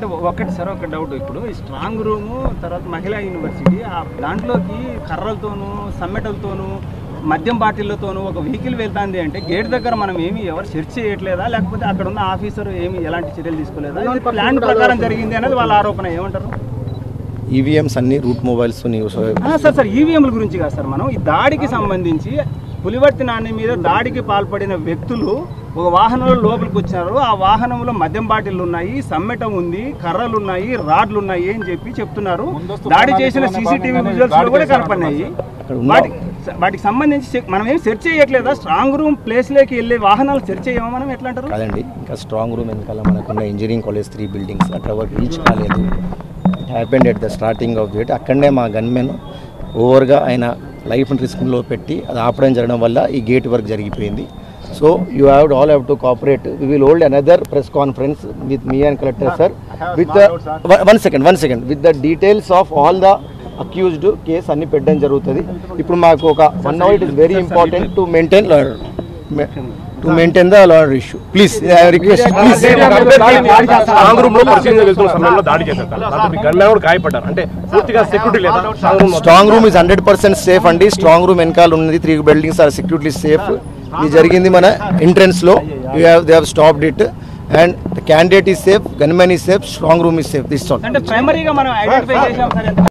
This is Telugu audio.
అంటే ఒకటి సార్ ఒక డౌట్ ఇప్పుడు ఈ స్ట్రాంగ్ రూము తర్వాత మహిళా యూనివర్సిటీ ఆ దాంట్లోకి కర్రలతోనూ సమ్మెటలతోనూ మద్యం బాటిళ్లతోనూ ఒక వెహికల్ వెళ్తాంది అంటే గేట్ దగ్గర మనం ఏమి ఎవరు సెర్చ్ చేయట్లేదా లేకపోతే అక్కడ ఉన్న ఆఫీసర్ ఏమి ఎలాంటి చర్యలు తీసుకోలేదా ఇది ప్లాన్ ప్రకారం జరిగింది అనేది వాళ్ళ ఆరోపణ ఏమంటారు ఈవీఎంస్ అన్ని రూట్ మొబైల్స్ న్యూస్ ఆ, సార్ సార్ ఈవీఎంల గురించి కాదు సార్ మనం ఈ దాడికి సంబంధించి పులివర్తి నాణ్య మీద దాడికి పాల్పడిన వ్యక్తులు ఒక వాహనంలో లోపలికి వచ్చారు ఆ వాహనంలో మద్యం బాటిల్లు ఉన్నాయి సమ్మెటం ఉంది కర్రలు ఉన్నాయి రాడ్లు ఉన్నాయి అని చెప్పి చెప్తున్నారు దాడి చేసిన సీసీటీవీ విజువల్స్ లో కూడా కనపడినాయి వాటికి వాటికి సంబంధించి చెక్- మనం ఏం సెర్చ్ చేయట్లేదా స్ట్రాంగ్ రూమ్ ప్లేస్ లోకి వెళ్ళే వాహనాలు సెర్చ్ చేయమా మనం ఎట్లా అంటారు కాదండి ఇంకా స్ట్రాంగ్ రూమ్ వెనకాల మనకున్న ఇంజనీరింగ్ కాలేజ్ త్రీ బిల్డింగ్స్ అక్కడ వరకు రీచ్ కాలేదు it happened at the starting of date అక్కడనే మా గన్మెన్ ఓవర్గా ఆయన లైఫ్ రిస్క్లో పెట్టి అది ఆపడం జరగడం వల్ల ఈ గేట్ వర్క్ జరిగిపోయింది so you have all have to cooperate we will hold another press conference with me and collector sir with the one second one second with the details of all the accused case అన్ని పెట్టడం జరుగుతుంది ఇప్పుడు మాకు ఒక one hour it is very important to maintain to maintain the ladder issue please request please strong room లో పరిశీలన వెళ్తున్న సమయంలో దాడి చేశారు సార్. దాంట్లో మీ గన్మెన్ కూడా గాయపడ్డారు అంటే పూర్తిగా సెక్యూరిటీ లేదా strong room strong room is hundred percent safe అండి స్ట్రాంగ్ రూమ్ వెనకాల ఉన్నది three buildings are security safe ఇది జరిగింది మన ఎంట్రన్స్ లో you have they have stopped it and the candidate is safe gunmen is safe strong room is safe this all అంటే ప్రైమరీగా మనం ఐడెంటిఫై చేసాం సార్ ఎంత